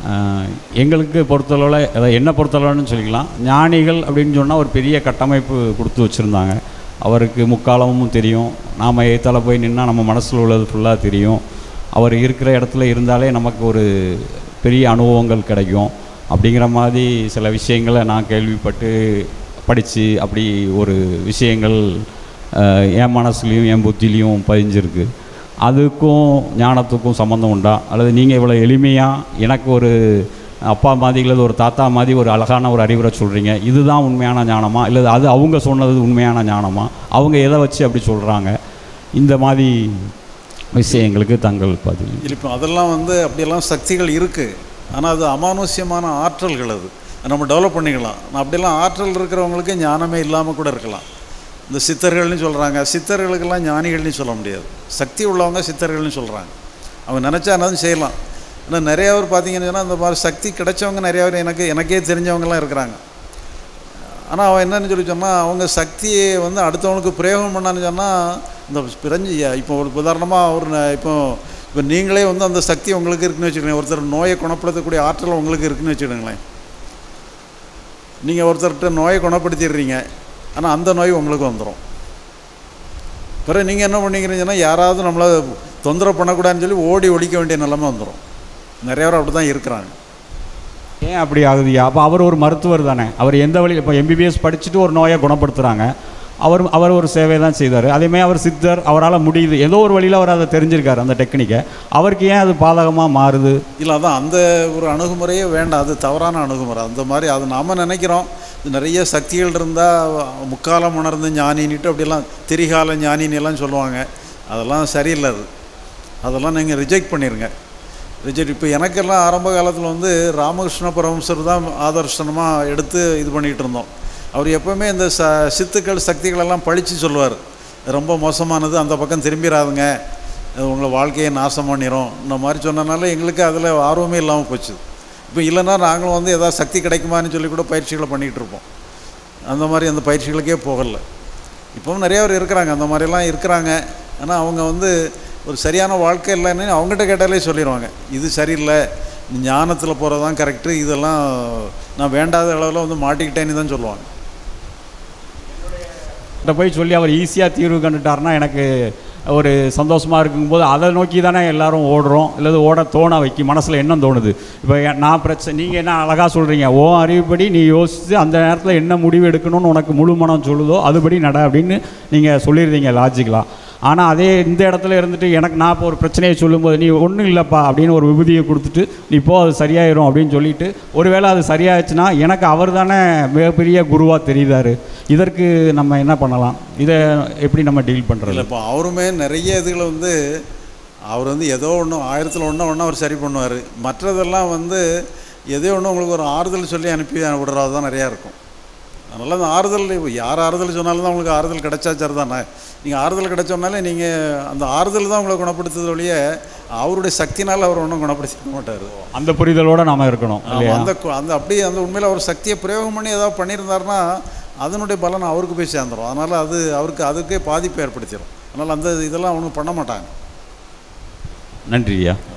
அஹ், எங்களுக்கு பொறுத்தளவில் அதாவது என்ன பொறுத்தளவுன்னு சொல்லிக்கலாம் ஞானிகள் அப்படின்னு சொன்னால் ஒரு பெரிய கட்டமைப்பு கொடுத்து வச்சுருந்தாங்க அவருக்கு முக்காலமும் தெரியும் நாம் ஏத்தால போய் நின்னால் நம்ம மனசில் உள்ளது ஃபுல்லாக தெரியும் அவர் இருக்கிற இடத்துல இருந்தாலே நமக்கு ஒரு பெரிய அனுபவங்கள் கிடைக்கும் அப்படிங்கிற மாதிரி சில விஷயங்களை நான் கேள்விப்பட்டு படித்து அப்படி ஒரு விஷயங்கள் அஹ், என் மனசுலேயும் என் புத்திலையும் பதிஞ்சிருக்கு அதுக்கும் ஞானத்துக்கும் சம்மந்தம் உண்டா அல்லது நீங்கள் இவ்வளோ எளிமையாக எனக்கு ஒரு அப்பா மாதிரி இல்லது ஒரு தாத்தா மாதிரி ஒரு அழகான ஒரு அறிவுரை சொல்கிறீங்க இதுதான் உண்மையான ஞானமா இல்லை அது அவங்க சொன்னது உண்மையான ஞானமா அவங்க எதை வச்சு அப்படி சொல்கிறாங்க இந்த மாதிரி விஷயங்களுக்கு தங்கள் பதில் இல்லை இப்போ அதெல்லாம் வந்து அப்படியெல்லாம் சக்திகள் இருக்குது ஆனால் அது அமானுஷ்யமான ஆற்றல்கள் அது அதை நம்ம டெவலப் பண்ணிக்கலாம் நான் அப்படியெல்லாம் ஆற்றல் இருக்கிறவங்களுக்கு ஞானமே இல்லாமல் கூட இருக்கலாம் இந்த சித்தர்கள்னு சொல்கிறாங்க சித்தர்களுக்கெல்லாம் ஞானிகள்னு சொல்ல முடியாது சக்தி உள்ளவங்க சித்தர்கள்னு சொல்கிறாங்க அவங்க நினச்சா என்னதும் செய்யலாம் ஆனால் நிறைய பேர் பார்த்தீங்கன்னு சொன்னால் இந்த மாதிரி சக்தி கிடைச்சவங்க நிறைய பேர் எனக்கு எனக்கே தெரிஞ்சவங்கலாம் இருக்கிறாங்க ஆனால் அவன் என்னன்னு சொல்லி சொன்னால் அவங்க சக்தியை வந்து அடுத்தவனுக்கு பிரயோகம் பண்ணான்னு சொன்னால் இந்த பிறஞ்சு இப்போ ஒரு உதாரணமாக ஒரு ந- இப்போ இப்போ நீங்களே வந்து அந்த சக்தி உங்களுக்கு இருக்குன்னு வச்சுக்கோங்க ஒருத்தர் நோயை குணப்படுத்தக்கூடிய ஆற்றல் உங்களுக்கு இருக்குன்னு வச்சுக்கிடுங்களேன் நீங்கள் ஒருத்தர்கிட்ட நோயை குணப்படுத்திடுறீங்க ஆனால் அந்த நோய் உங்களுக்கு வந்துடும் பிறகு நீங்கள் என்ன பண்ணிக்கிறீங்கன்னா யாராவது நம்மளை தொந்தரவு பண்ணக்கூடாதுன்னு சொல்லி ஓடி ஒழிக்க வேண்டிய நிலைமை வந்துடும் நிறைய பேர் அப்படி தான் இருக்கிறாங்க ஏன் அப்படி ஆகுதுயா அப்போ அவர் ஒரு மருத்துவர் தானே அவர் எந்த வழி இப்போ எம்பிபிஎஸ் படிச்சுட்டு ஒரு நோயை குணப்படுத்துகிறாங்க அவர் அவர் ஒரு சேவை தான் செய்தார் அதேமாதிரி அவர் சித்தர் அவரால் முடியுது ஏதோ ஒரு வழியில் அவர் அதை தெரிஞ்சிருக்காரு அந்த டெக்னிக்கை அவருக்கு ஏன் அது பாதகமாக மாறுது இல்லை அதான் அந்த ஒரு அணுகுமுறையே வேண்டாம் அது தவறான அணுகுமுறை அந்த மாதிரி அது நாம் நினைக்கிறோம் இது நிறைய சக்திகள் இருந்தால் முக்காலம் உணர்ந்து ஞானின்னுட்டு அப்படிலாம் திரிகால ஞானின்னு எல்லாம் சொல்லுவாங்க அதெல்லாம் சரியில்லை அது அதெல்லாம் நீங்கள் ரிஜெக்ட் பண்ணிடுங்க ரிஜெக்ட் இப்போ எனக்கெல்லாம் ஆரம்ப காலத்தில் வந்து ராமகிருஷ்ண பரமசர் தான் ஆதர்ஷனமாக எடுத்து இது பண்ணிகிட்டு இருந்தோம் அவர் எப்போவுமே இந்த ச சித்துக்கள் சக்திகள் எல்லாம் பழித்து சொல்லுவார் ரொம்ப மோசமானது அந்த பக்கம் திரும்பிடாதுங்க அது உங்களை வாழ்க்கையை நாசம் பண்ணிடும் இந்த மாதிரி சொன்னனால எங்களுக்கு அதில் ஆர்வமே இல்லாமல் போச்சு இப்போ இல்லைன்னா நாங்களும் வந்து ஏதாவது சக்தி கிடைக்குமான்னு சொல்லி கூட பயிற்சிகளை பண்ணிகிட்டு இருப்போம் அந்த மாதிரி அந்த பயிற்சிகளுக்கே போகலை இப்போவும் நிறைய பேர் இருக்கிறாங்க அந்த மாதிரிலாம் இருக்கிறாங்க ஆனால் அவங்க வந்து ஒரு சரியான வாழ்க்கை இல்லைன்னு அவங்ககிட்ட கேட்டாலே சொல்லிடுவாங்க இது சரியில்லை ஞானத்தில் போகிறது தான் கரெக்டு இதெல்லாம் நான் வேண்டாத அளவில் வந்து மாட்டிக்கிட்டேன்னு தான் சொல்லுவாங்க கிட்ட போய் சொல்லி அவர் ஈஸியாக தீர்வு கண்டுட்டாருன்னா எனக்கு ஒரு சந்தோஷமாக இருக்கும்போது அதை நோக்கி தானே எல்லாரும் ஓடுறோம் இல்லது ஓட தோண வைக்கும் மனசில் என்ன தோணுது இப்போ எ- நான் பிரச்சனை நீங்கள் என்ன அழகாக சொல்கிறீங்க ஓ அறிவுப்படி நீ யோசித்து அந்த நேரத்தில் என்ன முடிவு எடுக்கணும்னு உனக்கு முழு மனம் சொல்லுதோ அதுபடி நட அப்படின்னு நீங்கள் சொல்லிடுறீங்க லாஜிக்கலாக ஆனால் அதே இந்த இடத்துல இருந்துட்டு எனக்கு நான் இப்போ ஒரு பிரச்சனையை சொல்லும்போது நீ ஒன்றும் இல்லைப்பா அப்படின்னு ஒரு விபூதியை கொடுத்துட்டு நீ போ அது சரியாயிரும் அப்படின்னு சொல்லிட்டு ஒருவேளை அது சரியாயிடுச்சுன்னா எனக்கு அவர் தானே மிகப்பெரிய குருவாக தெரியுதாரு இதற்கு நம்ம என்ன பண்ணலாம் இதை எப்படி நம்ம டீல் பண்ணுறது இல்லை இப்போ அவருமே நிறைய இதுகளை வந்து அவர் வந்து ஏதோ ஒன்று ஆயிரத்தில் ஒன்று ஒன்று அவர் சரி பண்ணுவார் மற்றதெல்லாம் வந்து எதோ ஒன்று உங்களுக்கு ஒரு ஆறுதல் சொல்லி அனுப்பி விடுறது தான் நிறையா இருக்கும் அதனால் அந்த ஆறுதல் இப்போ யார் ஆறுதல் சொன்னாலும் தான் உங்களுக்கு ஆறுதல் கிடைச்சா சரி தானே நீங்கள் ஆறுதல் கிடைச்சோம்னாலே நீங்கள் அந்த ஆறுதல் தான் உங்களை குணப்படுத்துறது ஒழிய அவருடைய சக்தினால் அவர் ஒன்றும் குணப்படுத்திக்க மாட்டார் அந்த புரிதலோடு நாம இருக்கணும் ஆமா, இல்லையா அந்த கு- அந்த அப்படியே அந்த உண்மையில் அவர் சக்தியை பிரயோகம் பண்ணி ஏதாவது பண்ணியிருந்தாருன்னா அதனுடைய பலன் அவருக்கு போய் சேர்ந்துடும் அதனால் அது அவருக்கு அதுக்கே பாதிப்பு ஏற்படுத்திடும் அதனால் அந்த இதெல்லாம் ஒன்றும் பண்ண மாட்டாங்க நன்றி ஐயா